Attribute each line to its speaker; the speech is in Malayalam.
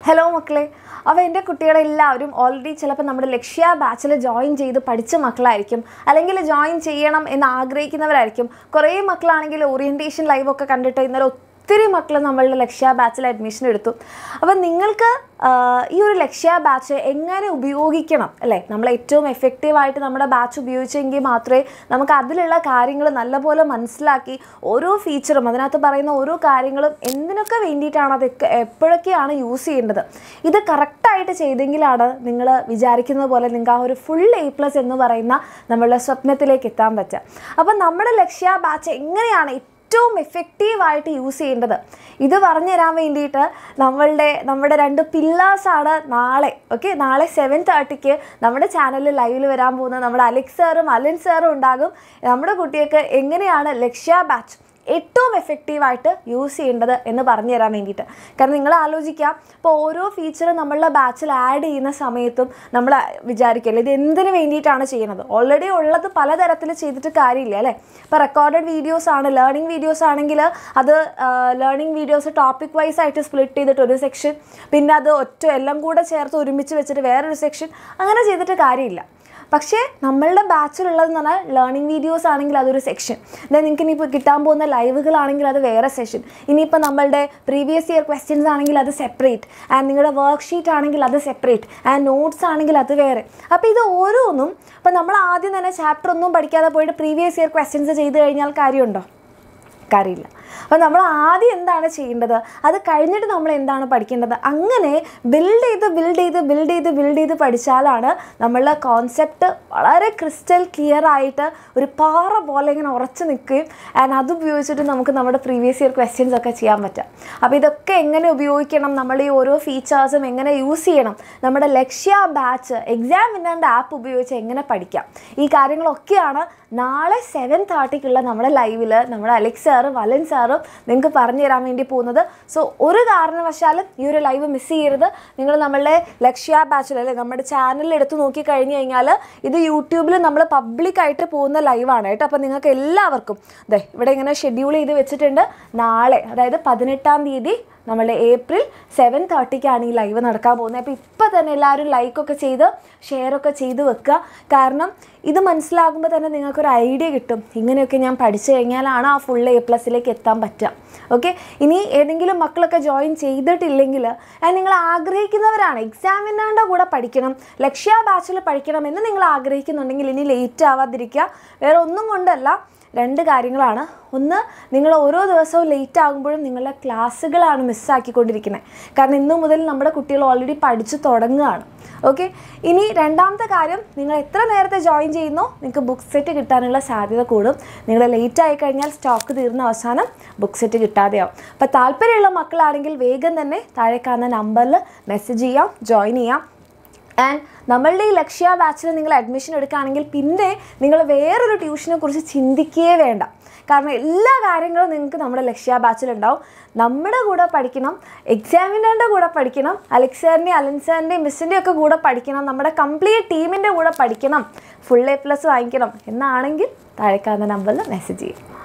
Speaker 1: ഹലോ മക്കളെ അപ്പോൾ എൻ്റെ കുട്ടികളെല്ലാവരും ഓൾറെഡി ചിലപ്പോൾ നമ്മുടെ ലക്ഷ്യ ബാച്ചിൽ ജോയിൻ ചെയ്ത് പഠിച്ച മക്കളായിരിക്കും അല്ലെങ്കിൽ ജോയിൻ ചെയ്യണം എന്ന് ആഗ്രഹിക്കുന്നവരായിരിക്കും കുറേ മക്കളാണെങ്കിൽ ഓറിയൻറ്റേഷൻ ലൈവൊക്കെ കണ്ടിട്ട് ഇന്നലെ ഒത്തിരി മക്കൾ നമ്മളുടെ ലക്ഷ്യ ബാച്ചിൽ അഡ്മിഷൻ എടുത്തു അപ്പം നിങ്ങൾക്ക് ആ, ഈ ഒരു ലക്ഷ്യ ബാച്ച് എങ്ങനെ ഉപയോഗിക്കണം അല്ലേ നമ്മൾ ഏറ്റവും എഫക്റ്റീവായിട്ട് നമ്മുടെ ബാച്ച് ഉപയോഗിച്ചെങ്കിൽ മാത്രമേ നമുക്ക് അതിലുള്ള കാര്യങ്ങൾ നല്ലപോലെ മനസ്സിലാക്കി ഓരോ ഫീച്ചറും അതിനകത്ത് പറയുന്ന ഓരോ കാര്യങ്ങളും എന്തിനൊക്കെ വേണ്ടിയിട്ടാണ് അതൊക്കെ എപ്പോഴൊക്കെയാണ് യൂസ് ചെയ്യേണ്ടത് ഇത് കറക്റ്റായിട്ട് ചെയ്തെങ്കിലാണ് നിങ്ങൾ വിചാരിക്കുന്നത് പോലെ നിങ്ങൾക്ക് ആ ഒരു ഫുൾ എ പ്ലസ് എന്ന് പറയുന്ന നമ്മളുടെ സ്വപ്നത്തിലേക്ക് എത്താൻ പറ്റുക അപ്പം നമ്മുടെ ലക്ഷ്യ ബാച്ച് എങ്ങനെയാണ് ഏറ്റവും എഫക്റ്റീവായിട്ട് യൂസ് ചെയ്യേണ്ടത് ഇത് പറഞ്ഞു തരാൻ വേണ്ടിയിട്ട് നമ്മളുടെ നമ്മുടെ രണ്ട് പില്ലേഴ്സാണ് നാളെ ഓക്കെ നാളെ സെവൻ തേർട്ടിക്ക് നമ്മുടെ ചാനലിൽ ലൈവിൽ വരാൻ പോകുന്ന നമ്മുടെ അലക്സ് സാറും അലൻ സാറും ഉണ്ടാകും നമ്മുടെ കുട്ടികൾക്ക് എങ്ങനെയാണ് ലക്ഷ്യ ബാച്ച് ഏറ്റവും എഫക്റ്റീവായിട്ട് യൂസ് ചെയ്യേണ്ടത് എന്ന് പറഞ്ഞു തരാൻ വേണ്ടിയിട്ട് കാരണം നിങ്ങൾ ആലോചിക്കുക ഇപ്പോൾ ഓരോ ഫീച്ചർ നമ്മളുടെ ബാച്ചിൽ ആഡ് ചെയ്യുന്ന സമയത്തും നമ്മൾ വിചാരിക്കില്ല ഇത് എന്തിനു വേണ്ടിയിട്ടാണ് ചെയ്യുന്നത് ഓൾറെഡി ഉള്ളത് പലതരത്തിൽ ചെയ്തിട്ട് കാര്യമില്ല അല്ലേ ഇപ്പോൾ റെക്കോർഡഡ് വീഡിയോസ് ആണ് ലേണിംഗ് വീഡിയോസ് ആണെങ്കിൽ അത് ലേണിംഗ് വീഡിയോസ് ടോപ്പിക് വൈസ് ആയിട്ട് സ്പ്ലിറ്റ് ചെയ്തിട്ട് ഒരു സെക്ഷൻ പിന്നെ അത് ഒറ്റ എല്ലാം കൂടെ ചേർത്ത് ഒരുമിച്ച് വെച്ചിട്ട് വേറൊരു സെക്ഷൻ അങ്ങനെ ചെയ്തിട്ട് കാര്യമില്ല പക്ഷേ നമ്മളുടെ ബാച്ചിലുള്ളതെന്ന് പറഞ്ഞാൽ ലേണിംഗ് വീഡിയോസ് ആണെങ്കിൽ അതൊരു സെക്ഷൻ ദെൻ നിങ്ങൾക്ക് ഇനിയിപ്പോൾ കിട്ടാൻ പോകുന്ന ലൈവുകളാണെങ്കിൽ അത് വേറെ സെഷൻ ഇനിയിപ്പോൾ നമ്മളുടെ പ്രീവിയസ് ഇയർ ക്വസ്റ്റ്യൻസ് ആണെങ്കിൽ അത് സെപ്പറേറ്റ് ആൻഡ് നിങ്ങളുടെ വർക്ക് ഷീറ്റ് ആണെങ്കിൽ അത് സെപ്പറേറ്റ് ആൻഡ് നോട്ട്സ് ആണെങ്കിൽ അത് വേറെ അപ്പോൾ ഇത് ഓരോന്നും ഇപ്പോൾ നമ്മൾ ആദ്യം തന്നെ ചാപ്റ്റർ ഒന്നും പഠിക്കാതെ പോയിട്ട് പ്രീവിയസ് ഇയർ ക്വസ്റ്റ്യൻസ് ചെയ്ത് കഴിഞ്ഞാൽ കാര്യമുണ്ടോ കാര്യമില്ല അപ്പോൾ നമ്മൾ ആദ്യം എന്താണ് ചെയ്യേണ്ടത് അത് കഴിഞ്ഞിട്ട് നമ്മൾ എന്താണ് പഠിക്കേണ്ടത് അങ്ങനെ ബിൽഡ് ചെയ്ത് ബിൽഡ് ചെയ്ത് ബിൽഡ് ചെയ്ത് ബിൽഡ് ചെയ്ത് പഠിച്ചാലാണ് നമ്മളുടെ കോൺസെപ്റ്റ് വളരെ ക്രിസ്റ്റൽ ക്ലിയർ ആയിട്ട് ഒരു പാറ പോലെ ഇങ്ങനെ ഉറച്ചു നിൽക്കുകയും ആൻഡ് അത് ഉപയോഗിച്ചിട്ട് നമുക്ക് നമ്മുടെ പ്രീവിയസ് ഇയർ ക്വസ്റ്റ്യൻസ് ഒക്കെ ചെയ്യാൻ പറ്റും അപ്പോൾ ഇതൊക്കെ എങ്ങനെ ഉപയോഗിക്കണം നമ്മൾ ഈ ഓരോ ഫീച്ചേഴ്സും എങ്ങനെ യൂസ് ചെയ്യണം നമ്മുടെ ലക്ഷ്യ ബാച്ച് എക്സാം വിന്നറിൻ്റെ ആപ്പ് ഉപയോഗിച്ച് എങ്ങനെ പഠിക്കാം ഈ കാര്യങ്ങളൊക്കെയാണ് നാളെ സെവൻ തേർട്ടിക്കുള്ള നമ്മുടെ ലൈവിൽ നമ്മുടെ അലക്സ് സാറും വലൻ സാറും നിങ്ങൾക്ക് പറഞ്ഞു തരാൻ വേണ്ടി പോകുന്നത് സോ ഒരു കാരണവശാലും ഈ ഒരു ലൈവ് മിസ് ചെയ്യരുത് നിങ്ങൾ നമ്മളുടെ ലക്ഷ്യ ബാച്ചിൽ അല്ലെ നമ്മുടെ ചാനലിൽ എടുത്ത് നോക്കി കഴിഞ്ഞ് കഴിഞ്ഞാൽ ഇത് യൂട്യൂബിൽ നമ്മൾ പബ്ലിക്കായിട്ട് പോകുന്ന ലൈവാണ് കേട്ടോ അപ്പോൾ നിങ്ങൾക്ക് എല്ലാവർക്കും ദേ ഇവിടെ ഇങ്ങനെ ഷെഡ്യൂൾ ചെയ്ത് വെച്ചിട്ടുണ്ട് നാളെ അതായത് പതിനെട്ടാം തീയതി നമ്മളുടെ ഏപ്രിൽ സെവൻ തേർട്ടിക്കാണ് ഈ ലൈവ് നടക്കാൻ പോകുന്നത് അപ്പോൾ ഇപ്പോൾ തന്നെ എല്ലാവരും ലൈക്കൊക്കെ ചെയ്ത് ഷെയറൊക്കെ ചെയ്ത് വെക്കുക കാരണം ഇത് മനസ്സിലാകുമ്പോൾ തന്നെ നിങ്ങൾക്കൊരു ഐഡിയ കിട്ടും ഇങ്ങനെയൊക്കെ ഞാൻ പഠിച്ചു കഴിഞ്ഞാലാണ് ആ ഫുൾ എ പ്ലസിലേക്ക് എത്താൻ പറ്റുക ഓക്കെ ഇനി ഏതെങ്കിലും മക്കളൊക്കെ ജോയിൻ ചെയ്തിട്ടില്ലെങ്കിൽ അത് നിങ്ങൾ ആഗ്രഹിക്കുന്നവരാണ് എക്സാമിനാണ്ട് കൂടെ പഠിക്കണം ലക്ഷ്യ ബാച്ചിൽ പഠിക്കണം എന്ന് നിങ്ങൾ ആഗ്രഹിക്കുന്നുണ്ടെങ്കിൽ ഇനി ലേറ്റ് ആവാതിരിക്കുക വേറെ ഒന്നും കൊണ്ടല്ല രണ്ട് കാര്യങ്ങളാണ് ഒന്ന് നിങ്ങൾ ഓരോ ദിവസവും ലേറ്റ് ആകുമ്പോഴും നിങ്ങളുടെ ക്ലാസ്സുകളാണ് മിസ്സാക്കിക്കൊണ്ടിരിക്കുന്നത് കാരണം ഇന്നു മുതൽ നമ്മുടെ കുട്ടികൾ ഓൾറെഡി പഠിച്ചു തുടങ്ങുകയാണ് ഓക്കെ ഇനി രണ്ടാമത്തെ കാര്യം നിങ്ങൾ എത്ര നേരത്തെ ജോയിൻ ചെയ്യുന്നോ നിങ്ങൾക്ക് ബുക്ക് സെറ്റ് കിട്ടാനുള്ള സാധ്യത കൂടും നിങ്ങൾ ലേറ്റ് ആയി കഴിഞ്ഞാൽ സ്റ്റോക്ക് തീർന്ന അവസാനം ബുക്ക് സെറ്റ് കിട്ടാതെയാവും അപ്പോൾ താല്പര്യമുള്ള മക്കളാണെങ്കിൽ വേഗം തന്നെ താഴെ കാണുന്ന നമ്പറിൽ മെസ്സേജ് ചെയ്യാം ജോയിൻ ചെയ്യാം ആൻഡ് നമ്മളുടെ ഈ ലക്ഷ്യ ബാച്ചിൽ നിങ്ങൾ അഡ്മിഷൻ എടുക്കുകയാണെങ്കിൽ പിന്നെ നിങ്ങൾ വേറൊരു ട്യൂഷനെ കുറിച്ച് ചിന്തിക്കുകയേ വേണ്ട കാരണം എല്ലാ കാര്യങ്ങളും നിങ്ങൾക്ക് നമ്മുടെ ലക്ഷ്യ ബാച്ചിലുണ്ടാവും നമ്മുടെ കൂടെ പഠിക്കണം എക്സാമിനറിൻ്റെ കൂടെ പഠിക്കണം അലക്സാറിൻ്റെയും അലൻസാറിൻ്റെയും മിസ്സിൻ്റെയും ഒക്കെ കൂടെ പഠിക്കണം നമ്മുടെ കംപ്ലീറ്റ് ടീമിൻ്റെ കൂടെ പഠിക്കണം ഫുൾ എ പ്ലസ് വാങ്ങിക്കണം എന്നാണെങ്കിൽ താഴെ കാണുന്ന നമ്പറിൽ മെസ്സേജ് ചെയ്യും